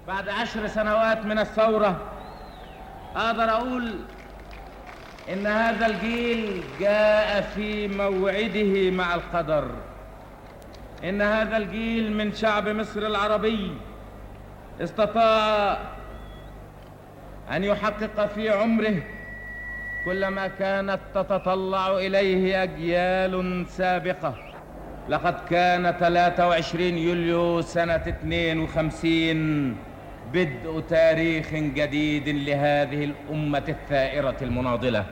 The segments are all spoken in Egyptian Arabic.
بعد عشر سنوات من الثورة أقدر أقول إن هذا الجيل جاء في موعده مع القدر إن هذا الجيل من شعب مصر العربي استطاع أن يحقق في عمره كل ما كانت تتطلع إليه أجيال سابقة لقد كان 23 يوليو سنة 52 بدء تاريخ جديد لهذه الأمة الثائرة المناضلة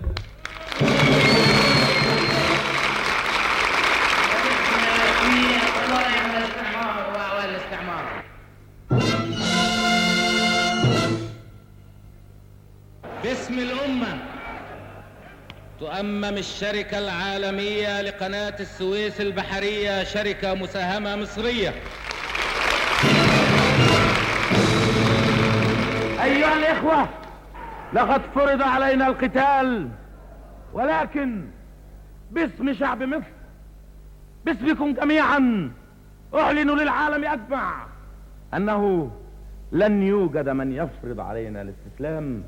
باسم الأمة تؤمم الشركة العالمية لقناة السويس البحرية شركة مساهمة مصرية أيها الإخوة لقد فرض علينا القتال ولكن باسم شعب مصر باسمكم جميعا أعلن للعالم أجمع أنه لن يوجد من يفرض علينا الاستسلام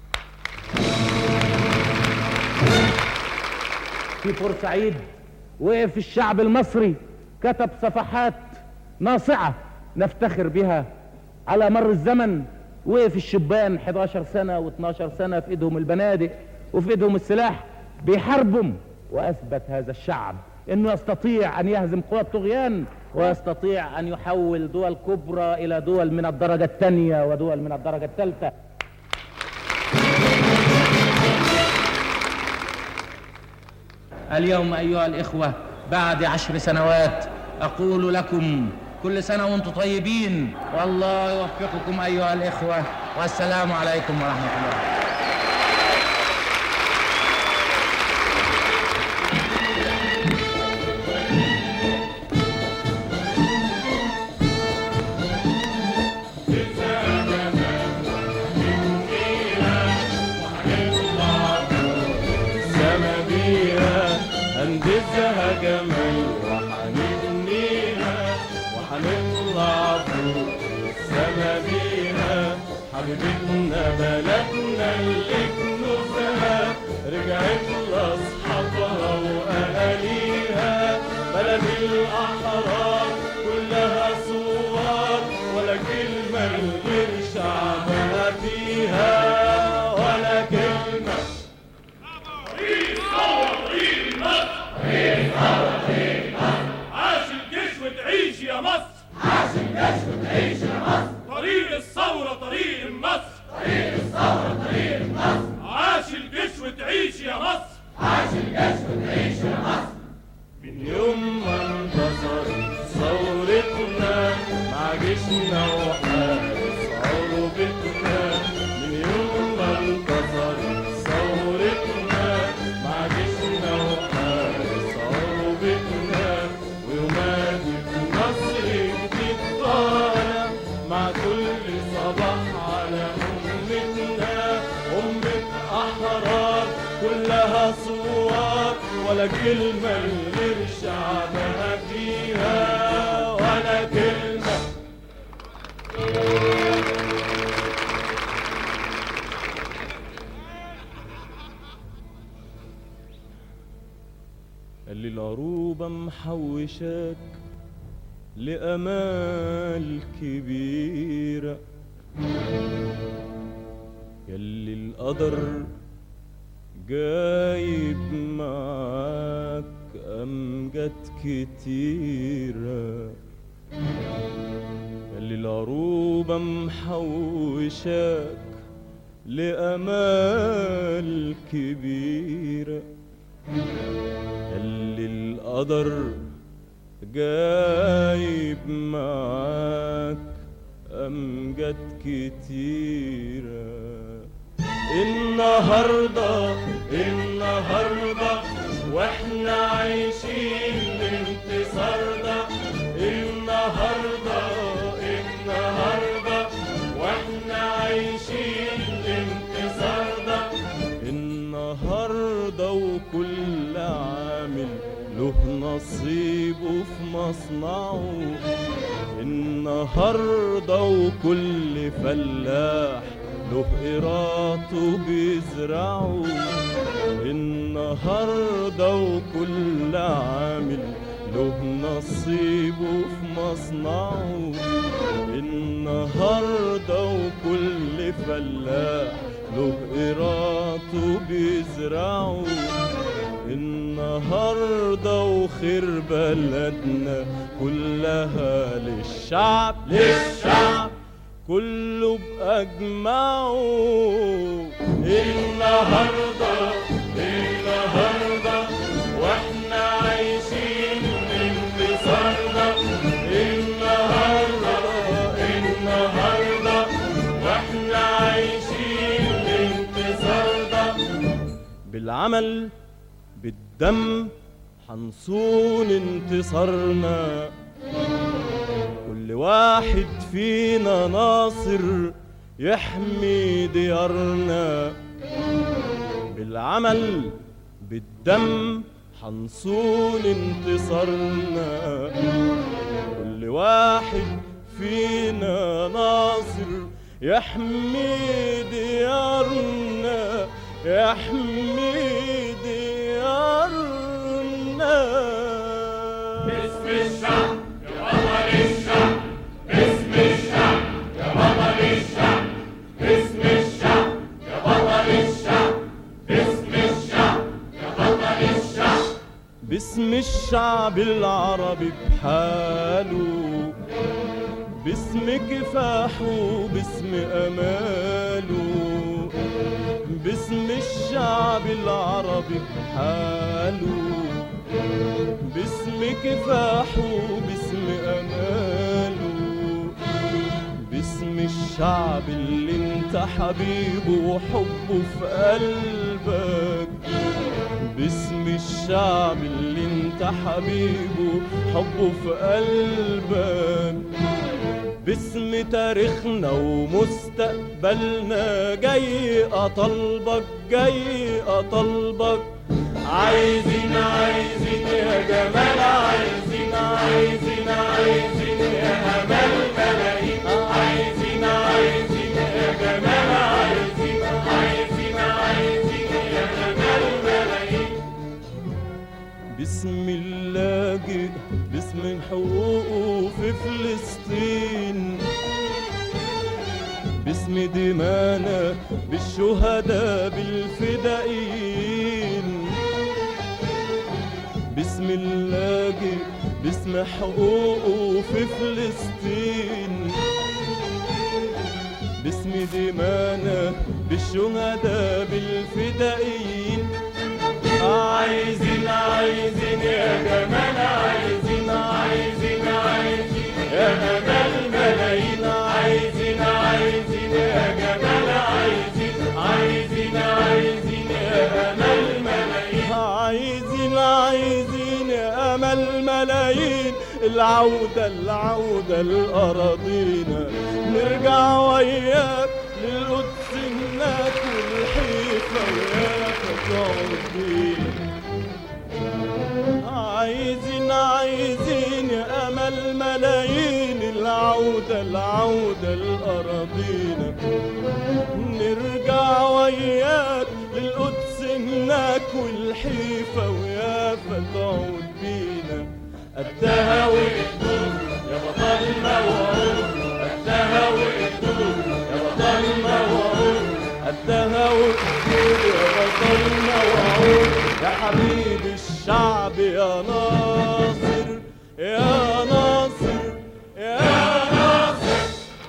في بورسعيد وقف الشعب المصري كتب صفحات ناصعة نفتخر بها على مر الزمن وقف الشبان 11 سنة و12 سنة في ايدهم البنادق وفي ايدهم السلاح بيحاربهم واثبت هذا الشعب انه يستطيع ان يهزم قوى الطغيان ويستطيع ان يحول دول كبرى الى دول من الدرجة الثانية ودول من الدرجة الثالثة اليوم أيها الإخوة بعد عشر سنوات أقول لكم كل سنة وأنتم طيبين والله يوفقكم أيها الإخوة والسلام عليكم ورحمة الله السما بيها هندسها جمال وحنبنيها وحنطلع فوق السما بيها حبيبتنا بلدنا اللي كنوزها رجعت لاصحابها واهاليها بلد الاحرار كلها صور ولا كلمه غير شعبها فيها ولا كلمه عاش الجيش وتعيش يا مصر عاش الجيش وتعيش يا مصر طريق الثورة طريق مصر طريق الثورة طريق مصر عاش الجيش وتعيش يا مصر من يوم ما انتصرت ثورتنا مع جيشنا وحارس عروبتنا من يوم ما انتصرت ثورتنا مع جيشنا وحارس عروبتنا وينادي في مصر جديد طالع مع كل صباح على أمتنا أمة أحرار كلها صور ولا كلمة غير شعبها فيها ولا كلمة قال لي العروبة محوشاك لأمال كبيرة يلي القدر جايب معاك أمجاد كتيرة يلي العروبة محوشاك لأمال كبيرة يلي القدر جايب معاك أمجاد كتيرة النهاردة النهاردة واحنا عايشين الانتصار ده النهاردة النهاردة واحنا عايشين الانتصار ده النهاردة وكل عامل له نصيبه في مصنعه النهاردة وكل فلاح له قراطه بيزرعه النهاردة وكل عامل له نصيبه في مصنعه النهاردة وكل فلاح له قراطه بيزرعه النهاردة وخير بلدنا كلها للشعب للشعب كله بأجمعه النهاردة النهاردة واحنا عايشين انتصارنا النهاردة النهاردة واحنا عايشين انتصارنا بالعمل بالدم حنصون انتصارنا كل واحد فينا ناصر يحمي ديارنا بالعمل بالدم حنصون انتصارنا كل واحد فينا ناصر يحمي ديارنا يحمي ديارنا باسم الشعب يا بطل الشعب باسم الشعب يا بطل الشعب باسم الشعب يا بطل الشعب باسم الشعب يا بطل الشعب باسم الشعب العربي بحاله باسم كفاحه باسم اماله باسم الشعب العربي بحاله باسم كفاحه باسم اماله باسم الشعب اللي انت حبيبه وحبه في قلبك باسم الشعب اللي انت حبيبه حبه في قلبك باسم تاريخنا ومستقبلنا جاي اطلبك جاي اطلبك عايزين عايزين يا جمال عايزين عايزين عايزين يا امل ملايين عايزين عايزين يا جمال عايزين عايزين عايزين يا امل ملايين باسم اللاجئ باسم حقوقه في فلسطين باسم دمانا بالشهداء بالفدائيين باسم اللاجئ باسم حقوقه في فلسطين باسم دمانا بالشهداء بالفدائيين عايزين عايزين يا جمال عايزين عايزين عايزين يا امل ملايين عايزين عايزين يا جمال عايزين عايزين عايزين يا امل ملايين عايزين عايزين يا امل ملايين العودة العودة لأراضينا نرجع وياك للقدس هناك والحيفا وياك تقعد بينا عايزين عايزين يا امل ملايين العودة العودة لأراضينا نرجع وياك للقدس هناك والحيفا ويافا تقعد بينا قدها وقدود يا بطلنا وعود قدها وقدود يا بطلنا وعود قدها وقدود يا بطلنا وعود يا حبيب الشعب يا ناصر يا ناصر يا ناصر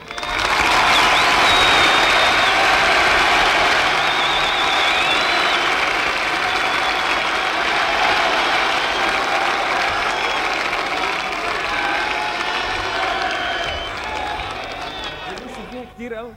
كتير قوي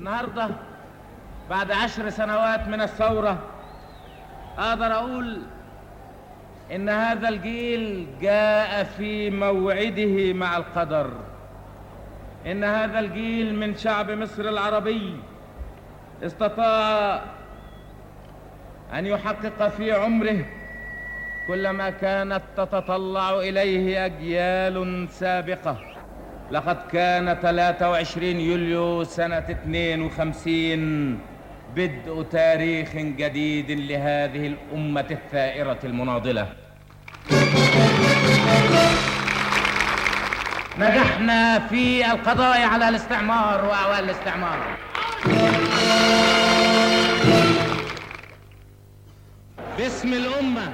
النهارده بعد عشر سنوات من الثورة أقدر أقول إن هذا الجيل جاء في موعده مع القدر إن هذا الجيل من شعب مصر العربي استطاع أن يحقق في عمره كل ما كانت تتطلع إليه أجيال سابقة لقد كان 23 يوليو سنة 52 بدء تاريخ جديد لهذه الأمة الثائرة المناضلة نجحنا في القضاء على الاستعمار وأعوان الاستعمار باسم الأمة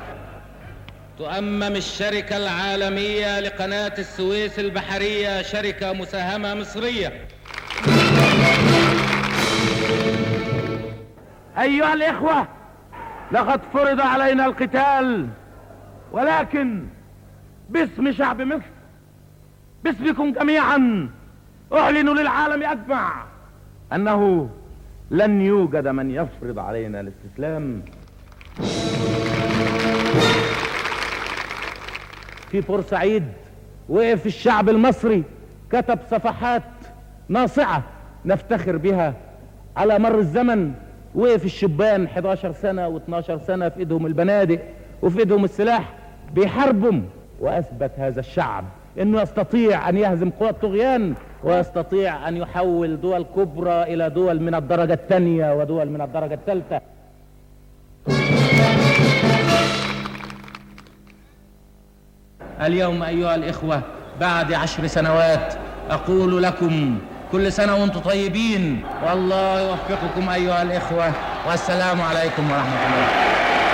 تؤمم الشركة العالمية لقناة السويس البحرية شركة مساهمة مصرية أيها الإخوة لقد فرض علينا القتال ولكن باسم شعب مصر باسمكم جميعا أعلن للعالم أجمع أنه لن يوجد من يفرض علينا الاستسلام في بورسعيد وقف الشعب المصري كتب صفحات ناصعة نفتخر بها على مر الزمن وقف الشبان 11 سنة و12 سنة في ايدهم البنادق وفي ايدهم السلاح بيحاربهم واثبت هذا الشعب انه يستطيع ان يهزم قوى الطغيان ويستطيع ان يحول دول كبرى الى دول من الدرجة الثانية ودول من الدرجة الثالثة اليوم أيها الإخوة بعد عشر سنوات أقول لكم كل سنة وأنتم طيبين والله يوفقكم أيها الإخوة والسلام عليكم ورحمة الله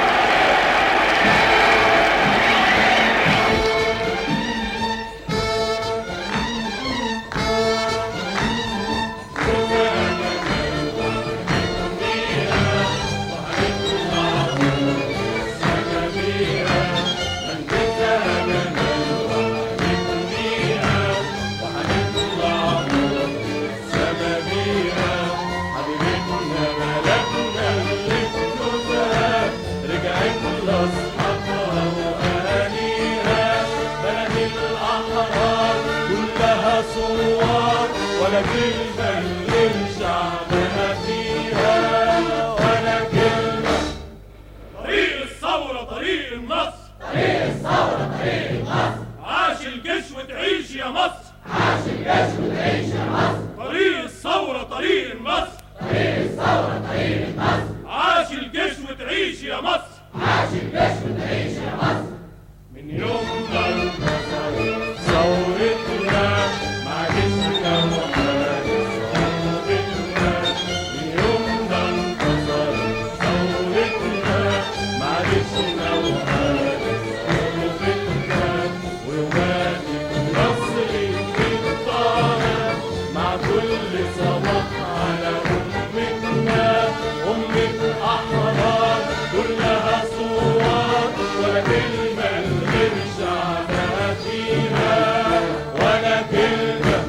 ولا كلمة من شعبها فيها ولا كلمة طريق الثورة طريق النصر طريق الثورة طريق النصر عاش الجيش وتعيش يا مصر عاش الجيش وتعيش يا مصر طريق الثورة طريق النصر طريق الثورة طريق النصر عاش الجيش وتعيش يا مصر عاش الجيش وتعيش يا مصر من يوم ما انتصر ثورتنا مع جيشنا وحارس ثورتنا من يوم ما انتصر ثورتنا مع جيشنا وحارس ثورتنا وواقف مصري في الطاعة مع كل صباح على أمتنا أمة أحرار كلها صوار ولا كلمة غير شعبها فيها ولا كلمة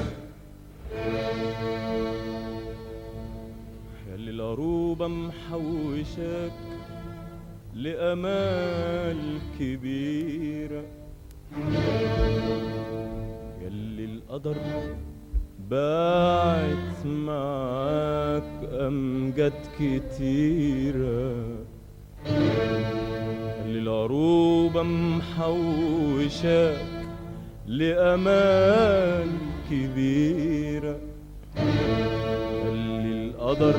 ياللي العروبة محوشاك لأمال كبيرة ياللي القدر باعت معاك أمجاد كتيرة اللي العروبة محوشاك لأمان كبيرة اللي القدر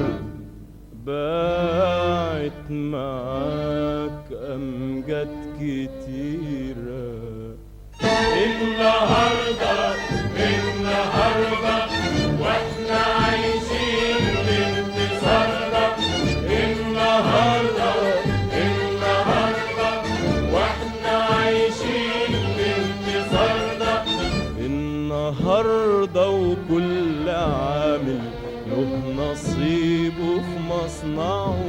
باعت معاك أمجاد كتيرة النهاردة النهاردة واحنا عايشين بانتصارنا النهاردة النهاردة واحنا عايشين بانتصارنا النهاردة وكل عامل له نصيبه في مصنعه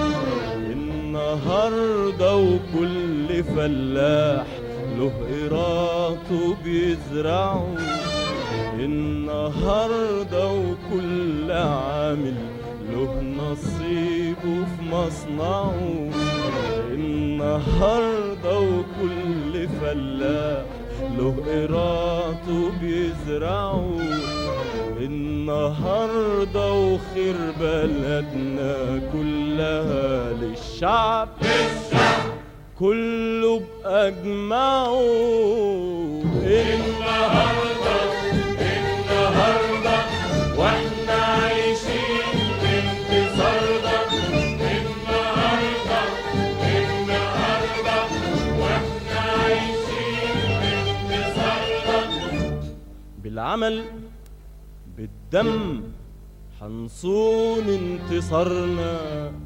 النهاردة وكل فلاح له قراطه بيزرعه النهاردة وكل عامل عامل له نصيبه في مصنعه النهارده وكل فلاح له قراطه بيزرعه النهارده وخير بلدنا كلها للشعب كله بأجمعه النهارده النهارده واحنا عايشين بانتصارنا النهارده النهارده واحنا عايشين بانتصارنا بالعمل بالدم حنصون انتصارنا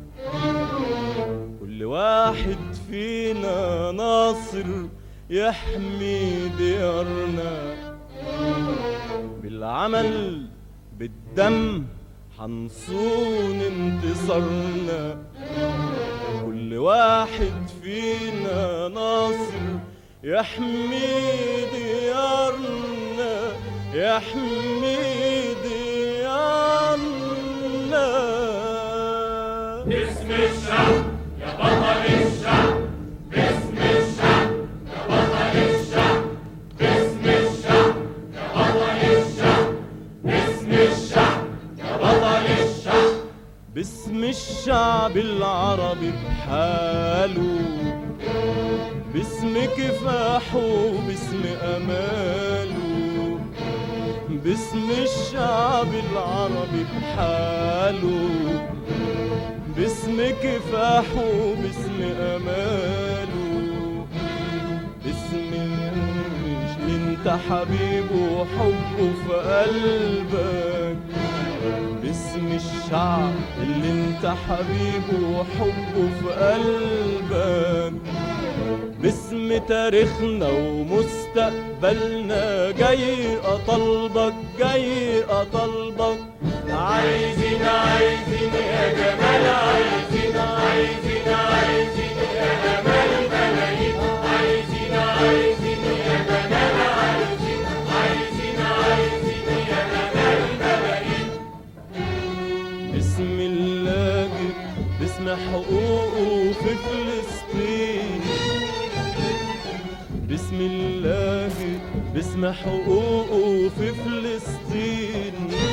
كل واحد فينا ناصر يحمي ديارنا بالعمل بالدم حنصون انتصارنا كل واحد فينا ناصر يحمي ديارنا يحمي ديارنا باسم الشعب يا بطل الشعب باسم الشعب يا بطل الشعب باسم الشعب يا بطل الشعب باسم الشعب يا بطل الشعب باسم الشعب العربي بحاله باسم كفاحه باسم اماله باسم الشعب العربي بحاله باسم كفاحه باسم اماله باسم اللي انت حبيبه وحبه في قلبك باسم الشعب اللي انت حبيبه وحبه في قلبك باسم تاريخنا ومستقبلنا جاي اطلبك جاي اطلبك عايزين عايزين يا جمال عايزين عايزين عايزين يا جمال ملايين عايزين عايزين يا جمال عايزين عايزين عايزين يا جمال ملايين باسم اللاجئ باسم حقوقه في فلسطين باسم اللاجئ باسم حقوقه في فلسطين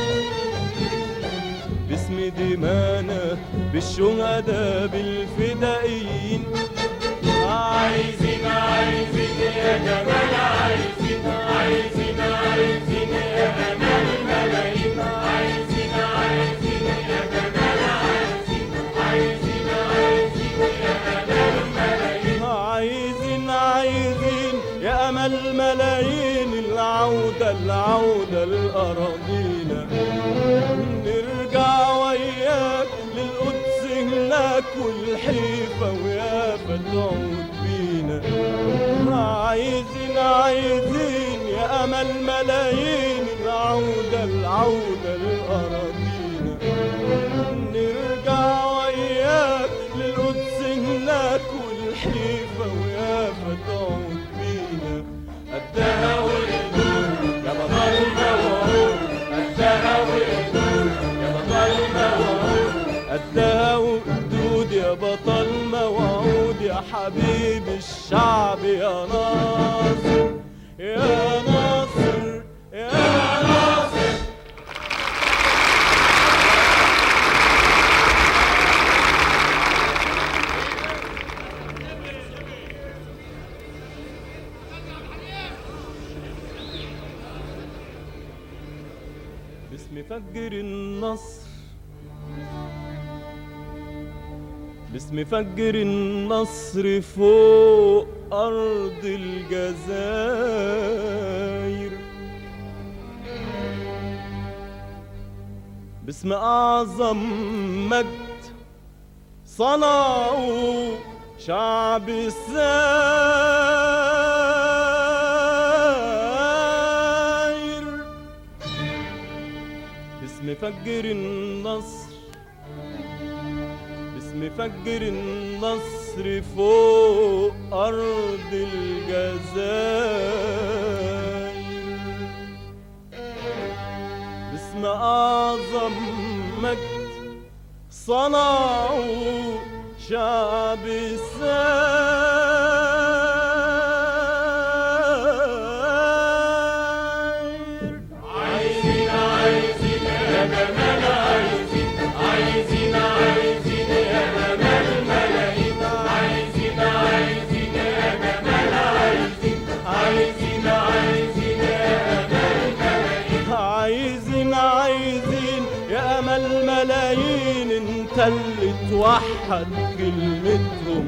باسم دمانا بالشهداء بالفدائيين عايزين عايزين يا جمال عايزين عايزين عايزين يا جمال ملايين عايزين عايزين يا جمال عايزين عايزين عايزين يا جمال ملايين عايزين عايزين يا امل ملايين العوده العوده لاراضينا نرجع وياك للقدس هناك والحيفا ويافا تعود بينا عايزين عايزين يا امل ملايين العوده العوده لاراضينا نرجع وياك للقدس هناك والحيفا ويافا تعود بينا قدها والدور يا بطل موعود قدها والدور يا بطل موعود قدها وقدود يا بطل موعود يا حبيب الشعب يا ناصر يا ناصر يا ناصر باسم فجر النصر باسم فجر النصر فوق أرض الجزائر باسم أعظم مجد صنعوا شعب الساير باسم فجر النصر باسم فجر النصر فوق أرض الجزائر باسم أعظم ومجد صنعوا شعب الساير عايزين عايزين يا جمال عايزين عايزين عايزين يا جمال ملايين عايزين عايزين يا جمال عايزين عايزين عايزين يا جمال ملايين عايزين عايزين يا امل ملايين انت اللي توحد كلمتهم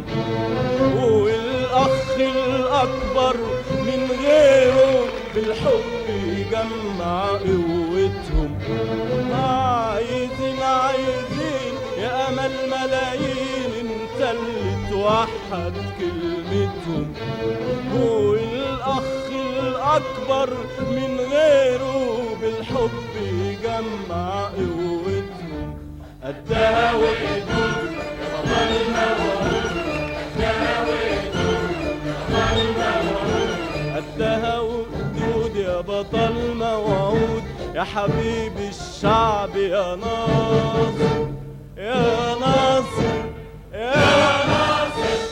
والاخ الاكبر من غيره بالحب يجمع قوتهم عايزين عايزين يا امل ملايين انت اللي توحد كلمتهم والاخ الاكبر من غيره بالحب يجمع قوتهم قدها وقدود قدها وقدود يا بطل موعود يا حبيب الشعب يا ناصر يا ناصر يا ناصر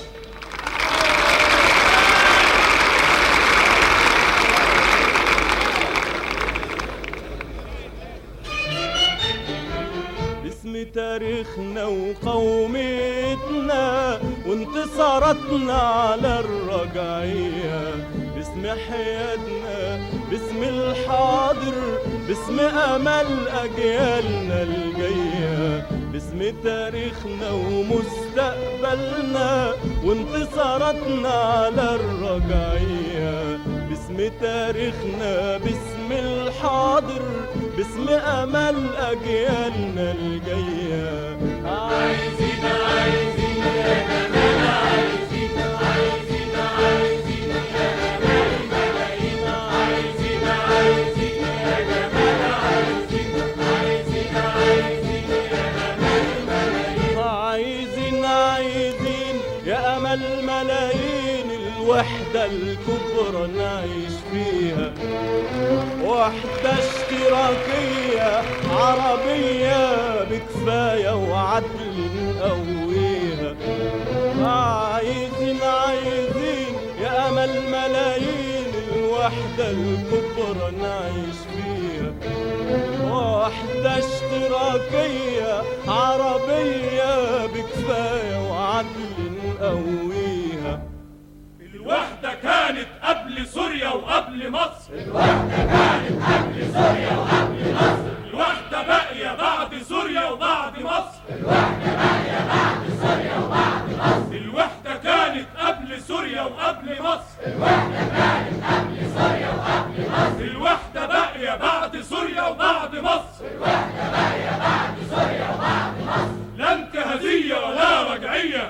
باسم تاريخنا وقوميتنا وانتصاراتنا على الرجعية باسم حياتنا باسم الحاضر باسم أمل أجيالنا الجاية باسم تاريخنا ومستقبلنا وانتصاراتنا على الرجعية باسم تاريخنا باسم الحاضر باسم امل اجيالنا الجايه عايزين عايزين يا جمال عايزين عايزين عايزين يا جمال ملايين عايزين عايزين يا جمال عايزين عايزين عايزين يا جمال ملايين عايزين عايزين يا امل ملايين الوحده الكبرى نعيش فيها وحده اشتراكيه عربيه بكفايه وعدل نقويها عايزين عايزين يا امل ملايين الوحده الكبرى نعيش فيها وحدة اشتراكية عربية بكفاية وعدل نقويها الوحدة كانت قبل سوريا وقبل مصر الوحدة كانت قبل سوريا وقبل مصر الوحدة باقية بعد سوريا وبعد مصر الوحدة باقية بعد سوريا وبعد مصر الوحدة كانت قبل سوريا وقبل مصر الوحدة كانت قبل سوريا وقبل مصر الوحدة باقية بعد سوريا وبعد مصر الوحدة باقية بعد سوريا وبعد مصر لا انتهازية ولا رجعية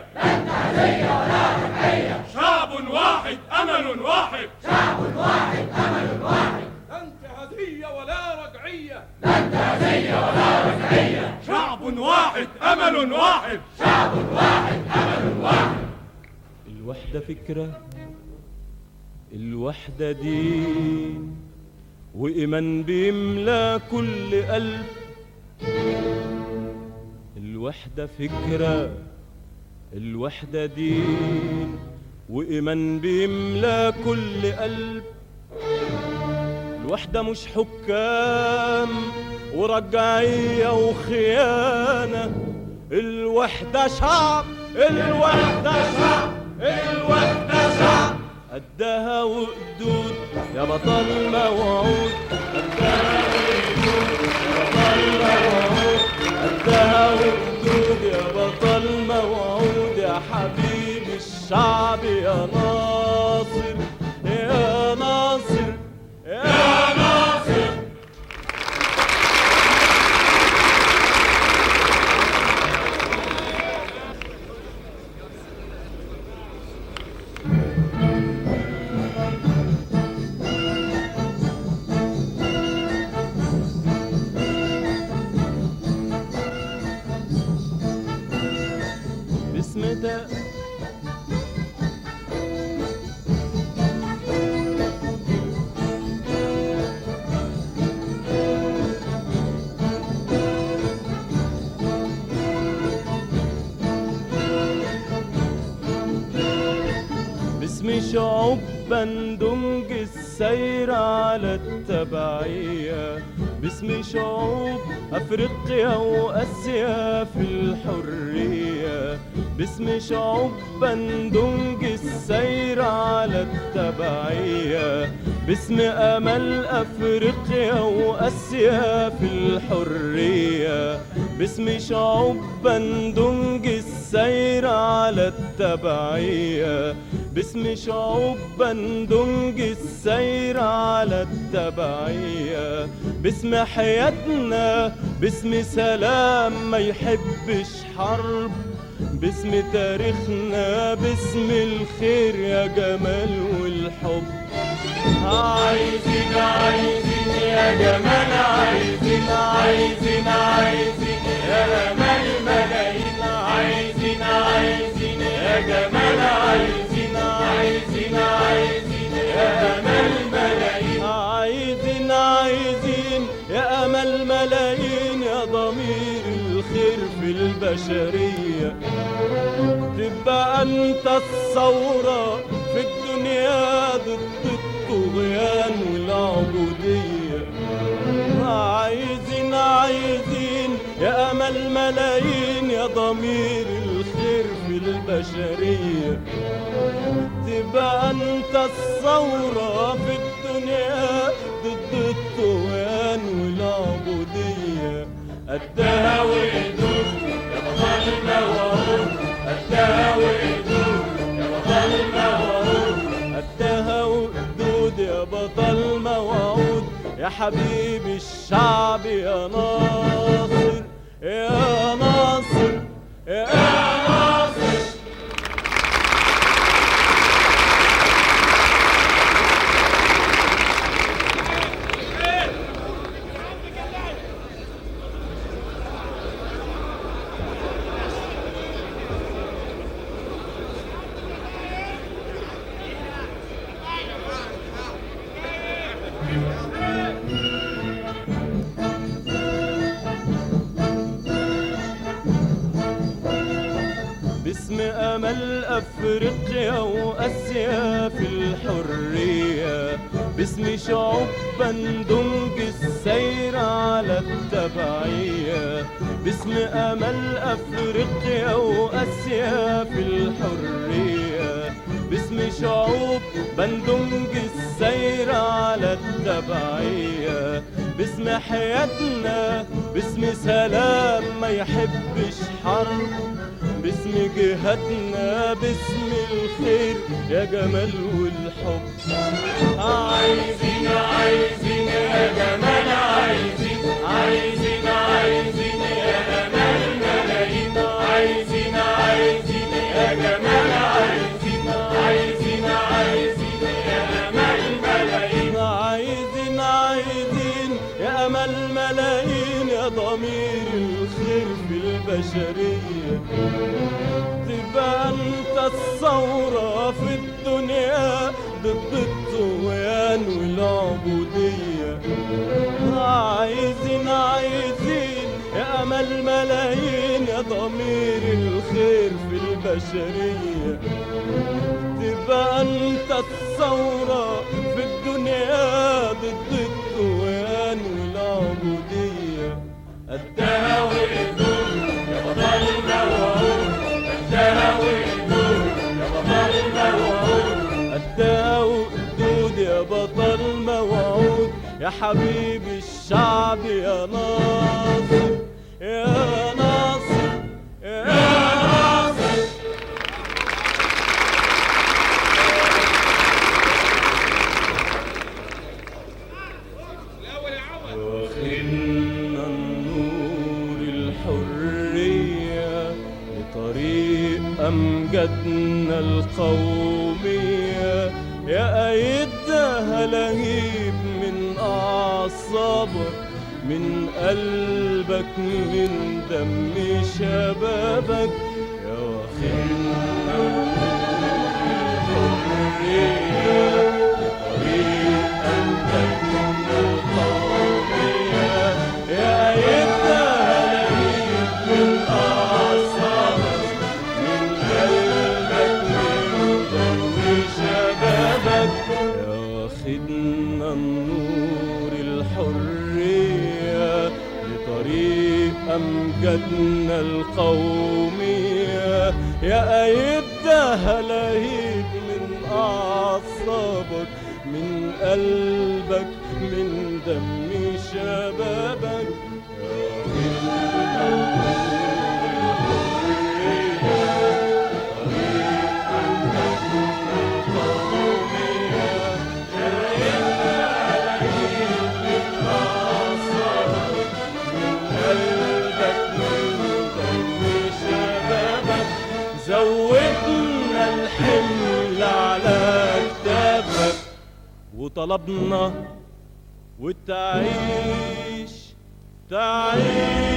شعب واحد أمل واحد شعب واحد أمل واحد لا انتهازية ولا رجعية لا انتهازية ولا رجعية شعب واحد أمل واحد الوحدة فكرة الوحدة دين وإيمان بيملى كل قلب الوحدة فكرة الوحدة دين وإيمان بيملى كل قلب الوحدة مش حكام ورجعية وخيانة الوحدة شعب الوحدة شعب الوحدة شعب قدها وقدود يا بطل موعود قدها وقدود يا بطل موعود قدها وقدود يا بطل موعود يا حبيب الشعب يا ناصر يا ناصر يا ناصر باسم تا شعوب بندنج السير على التبعية باسم شعوب أفريقيا وآسيا في الحرية باسم شعوب بندنج السير على التبعية باسم أمل أفريقيا وآسيا في الحرية باسم شعوب بندنج السير على التبعية باسم شعوب بندنج السير على التبعية باسم حياتنا باسم سلام ما يحبش حرب باسم تاريخنا باسم الخير يا جمال والحب عايزين عايزين يا جمال عايزين عايزين عايزين يا امل ملايين عايزين عايزين يا جمال عايزين عايزين عايزين يا امل ملايين عايزين عايزين يا امل ملايين يا ضمير الخير في البشريه تبقى انت الثورة في الدنيا ضد الطغيان والعبودية عايزين عايزين يا امل ملايين يا ضمير الخير في البشرية تبقى انت الثورة في الدنيا ضد الطغيان والعبودية قدها وقدود يا بطلنا وعود قدها وقدود يا بطلنا وعود قدها وقدود يا بطل موعود يا حبيبي الشعب يا ناصر يا ناصر يا ناصر باسم امل افريقيا واسيا في الحريه باسم شعوب بندنج السير على التبعيه باسم امل افريقيا واسيا في الحريه باسم شعوب بندنج السير على التبعيه باسم حياتنا باسم سلام ما يحبش حرب باسم جهادنا باسم الخير يا جمال والحب عايزين عايزين يا جمال عايزين عايزين عايزين يا امل ملايين عايزين عايزين يا جمال عايزين عايزين عايزين يا امل ملايين عايزين عايزين يا امل ملايين يا ضمير الخير في البشريه تبقى انت الثورة في الدنيا ضد الطغيان والعبودية عايزين عايزين يا امل ملايين يا ضمير الخير في البشرية تبقى انت الثورة في الدنيا ضد الطغيان والعبودية قدها وقدود يا بطلنا وعود قدها وقدود يا بطلنا وعود قدها وقدود يا بطل موعود يا حبيبي الشعب يا ناصر يا ناصر يا ناصر واخدنا النور الحرية لطريق أمجادنا القومية يا أيدها لهيب من أعصابك من قلبك من دم شبابك يا واخدنا الحرية طريق أمجادنا القومية يا أيدها لهيب من أعصابك من قلبك من ضوء شبابك أمجادنا القومية يا أيدها لهيب من أعصابك من قلبك من دم شبابك قلبك من دم شبابك زودنا الحمل على كتافك وطلبنا وتعيش تعيش